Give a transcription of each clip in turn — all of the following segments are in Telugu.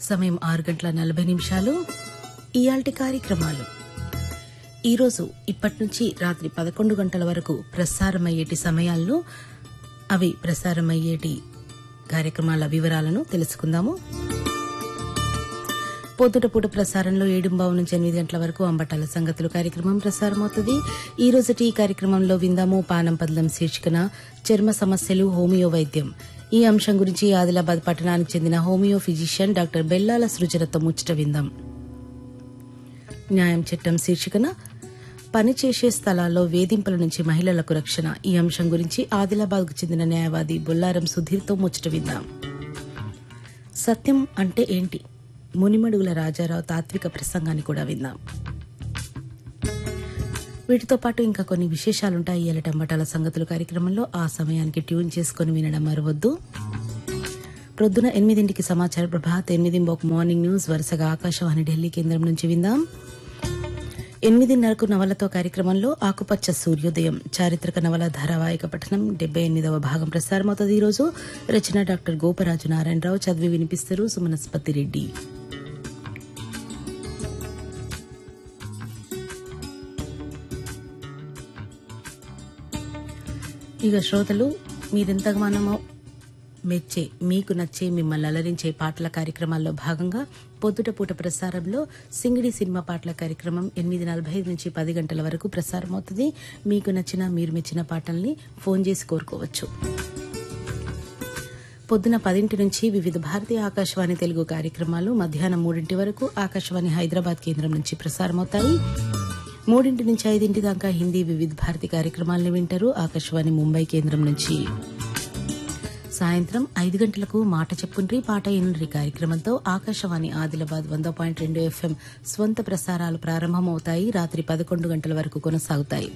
సమయం ఆరు గంటల నలభై నిమిషాలు ఇయాల్టి కార్యక్రమాలు ఈరోజు ఇప్పటి నుంచి రాత్రి పదకొండు గంటల వరకు ప్రసారమయ్యేటి సమయాల్లో అవి ప్రసారమయ్యేటి కార్యక్రమాల వివరాలను తెలుసుకుందాము పొద్దుటపూట ప్రసారంలో ఏడుంబావు నుంచి ఎనిమిది గంటల వరకు అంబటాల సంగతులు కార్యక్రమం ప్రసారమవుతుంది ఈ రోజుటి ఈ కార్యక్రమంలో విందాము పానం పదలం శీర్షికన చర్మ సమస్యలు హోమియో వైద్యం ఈ అంశం గురించి ఆదిలాబాద్ పట్టణానికి చెందిన హోమియో ఫిజిషియన్ డాక్టర్ బెల్లాల సృజనతో ముచ్చట విందాం న్యాయం చట్టం శీర్షికన పనిచేసే స్థలాల్లో వేధింపుల నుంచి మహిళలకు రక్షణ ఈ అంశం గురించి ఆదిలాబాద్కు చెందిన న్యాయవాది బొల్లారం సుధీర్తో ముచ్చట విందాం సత్యం అంటే ఏంటి మునిమడుగుల రాజారావు తాత్విక ప్రసంగాన్ని కూడా విందాం వీటితో పాటు ఇంకా కొన్ని విశేషాలుంటాయి ఇయ్యాల టమాటాల సంగతులు కార్యక్రమంలో ఆ సమయానికి ట్యూన్ చేసుకుని వినడం మరవద్దు ప్రొద్దున ఎనిమిదింటికి సమాచార ప్రభాత్ ఎనిమిదింబోక్ మార్నింగ్ న్యూస్ వరుసగా ఆకాశవాణి ఢిల్లీ కేంద్రం నుంచి విందాం ఎనిమిదిన్నరకు నవలతో కార్యక్రమంలో ఆకుపచ్చ సూర్యోదయం చారిత్రక నవల ధారావాహిక పఠనం డెబ్బై ఎనిమిదవ భాగం ప్రసారమవుతుంది ఈరోజు రచన డాక్టర్ గోపరాజు నారాయణరావు చదివి వినిపిస్తారు సుమనస్పతి రెడ్డి ఇక శ్రోతలు మీరెంతగానో మెచ్చే మీకు నచ్చే మిమ్మల్ని అలరించే పాటల కార్యక్రమాల్లో భాగంగా పొద్దుట పూట ప్రసారంలో సింగిడి సినిమా పాటల కార్యక్రమం ఎనిమిది నలభై ఐదు నుంచి పది గంటల వరకు ప్రసారమవుతుంది మీకు నచ్చిన మీరు మెచ్చిన పాటల్ని ఫోన్ చేసి కోరుకోవచ్చు పొద్దున పదింటి నుంచి వివిధ భారతీయ ఆకాశవాణి తెలుగు కార్యక్రమాలు మధ్యాహ్నం మూడింటి వరకు ఆకాశవాణి హైదరాబాద్ కేంద్రం నుంచి ప్రసారమవుతాయి మూడింటి నుంచి ఐదింటి దాకా హిందీ వివిధ భారతి కార్యక్రమాలను వింటారు ఆకాశవాణి ముంబై కేంద్రం నుంచి సాయంత్రం ఐదు గంటలకు మాట చెప్పుండ్రి పాట ఎన్నుండ్రి కార్యక్రమంతో ఆకాశవాణి ఆదిలాబాద్ వంద పాయింట్ రెండు ఎఫ్ఎం స్వంత ప్రసారాలు ప్రారంభమవుతాయి రాత్రి పదకొండు గంటల వరకు కొనసాగుతాయి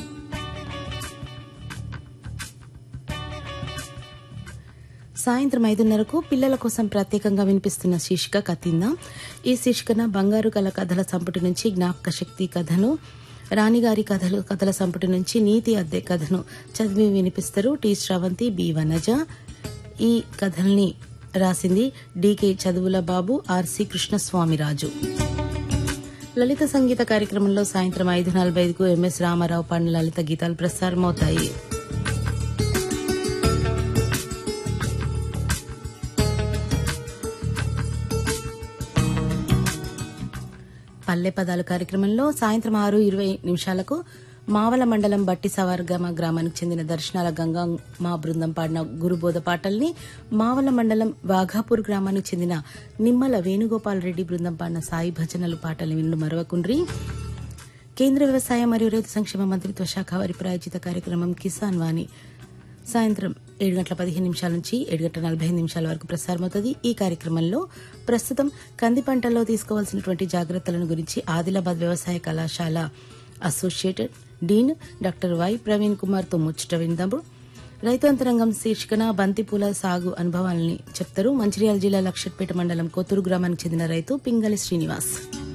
సాయంత్రం ఐదున్నరకు పిల్లల కోసం ప్రత్యేకంగా వినిపిస్తున్న శీర్షిక కథిందా ఈ శీర్షికన బంగారు కల కథల సంపుటి నుంచి జ్ఞాపక శక్తి కథను రాణిగారి కథలు కథల సంపుటి నుంచి నీతి అద్దె కథను చదివి వినిపిస్తారు టి శ్రవంతి బి వనజ ఈ కథల్ని రాసింది డికే చదువుల బాబు ఆర్సి కృష్ణస్వామిరాజు లలిత సంగీత కార్యక్రమంలో సాయంత్రం ఐదు నలభై ఐదుకు ఎంఎస్ రామారావు పాడిన లలిత గీతాలు ప్రసారమవుతాయి పల్లె పదాలు కార్యక్రమంలో సాయంత్రం ఆరు ఇరవై నిమిషాలకు మావల మండలం బట్టి సవర్గమ గ్రామానికి చెందిన దర్శనాల గంగా మా బృందం పాడిన గురుబోధ పాటల్ని మావల మండలం వాఘాపూర్ గ్రామానికి చెందిన నిమ్మల వేణుగోపాల్ రెడ్డి బృందం పాడిన సాయి భజనలు పాటల్ని వినడం మరవకుండ్రి కేంద్ర వ్యవసాయ మరియు రైతు సంక్షేమ మంత్రిత్వ శాఖ వారి ప్రాయోజిత కార్యక్రమం కిసాన్ వాణి సాయంత్రం ఏడు గంటల పదిహేను నిమిషాల నుంచి ఏడు గంటల నలభై ఐదు నిమిషాల వరకు ప్రసారమవుతుంది ఈ కార్యక్రమంలో ప్రస్తుతం కంది పంటల్లో తీసుకోవాల్సినటువంటి జాగ్రత్తలను గురించి ఆదిలాబాద్ వ్యవసాయ కళాశాల associated dean doctor Y Praveen Kumar తో ముచ్చట విందాము రైతు అంతరంగం శీర్షికన బంతిపూల సాగు అనుభవాలని చెప్తారు మంచిర్యాల జిల్లా లక్షట్పేట మండలం కోతూరు గ్రామానికి చెందిన రైతు పింగళి శ్రీనివాస్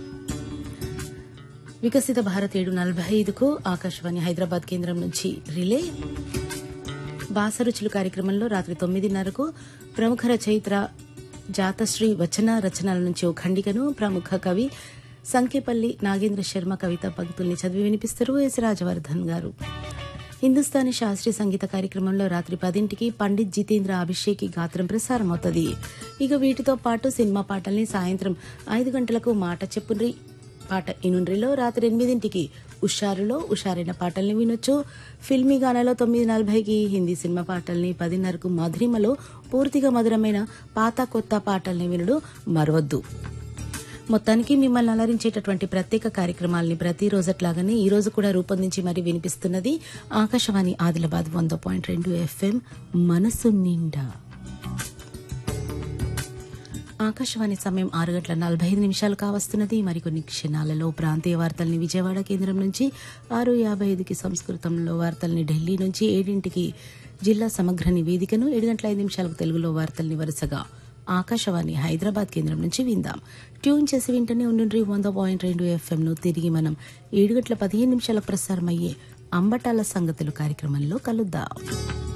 వికసిత భారత్ ఏడు నలభై ఐదుకు ఆకాశవాణి హైదరాబాద్ కేంద్రం నుంచి రిలే బాసరుచులు కార్యక్రమంలో రాత్రి తొమ్మిదిన్నరకు ప్రముఖ రచయిత్ర జాతశ్రీ వచన రచనల నుంచి ఓ ఖండికను ప్రముఖ కవి సంకేపల్లి నాగేంద్ర శర్మ కవిత పంక్తుల్ని చదివి వినిపిస్తారు ఎస్ రాజవర్ధన్ గారు హిందుస్థానీ శాస్త్రీయ సంగీత కార్యక్రమంలో రాత్రి పదింటికి పండిత్ జితేంద్ర అభిషేకి గాత్రం ప్రసారమవుతుంది ఇక వీటితో పాటు సినిమా పాటల్ని సాయంత్రం ఐదు గంటలకు మాట చెప్పుండ్రి పాట ఇనుండ్రిలో రాత్రి ఎనిమిదింటికి ఉషారులో ఉషారైన పాటల్ని వినొచ్చు ఫిల్మీ గానాలో తొమ్మిది నలభైకి హిందీ సినిమా పాటల్ని పదిన్నరకు మధురిమలో పూర్తిగా మధురమైన పాత కొత్త పాటల్ని వినడు మరవద్దు మొత్తానికి మిమ్మల్ని అలరించేటటువంటి ప్రత్యేక కార్యక్రమాల్ని ప్రతిరోజట్లాగానే ఈ రోజు కూడా రూపొందించి మరి వినిపిస్తున్నది ఆకాశవాణి ఆదిలాబాద్ వంద పాయింట్ రెండు ఎఫ్ఎం మనసు నిండా ఆకాశవాణి సమయం ఆరు గంటల నలభై ఐదు నిమిషాలు కావస్తున్నది మరికొన్ని క్షణాలలో ప్రాంతీయ వార్తల్ని విజయవాడ కేంద్రం నుంచి ఆరు యాభై ఐదుకి సంస్కృతంలో వార్తల్ని ఢిల్లీ నుంచి ఏడింటికి జిల్లా సమగ్ర నివేదికను ఏడు గంటల ఐదు నిమిషాలకు తెలుగులో వార్తల్ని వరుసగా ఆకాశవాణి హైదరాబాద్ కేంద్రం నుంచి విందాం ట్యూన్ చేసి వింటనే ఉండుండ్రి వంద పాయింట్ రెండు ఎఫ్ఎం ను తిరిగి మనం ఏడు గంటల పదిహేను నిమిషాలకు ప్రసారమయ్యే అంబటాల సంగతులు కార్యక్రమంలో కలుద్దాం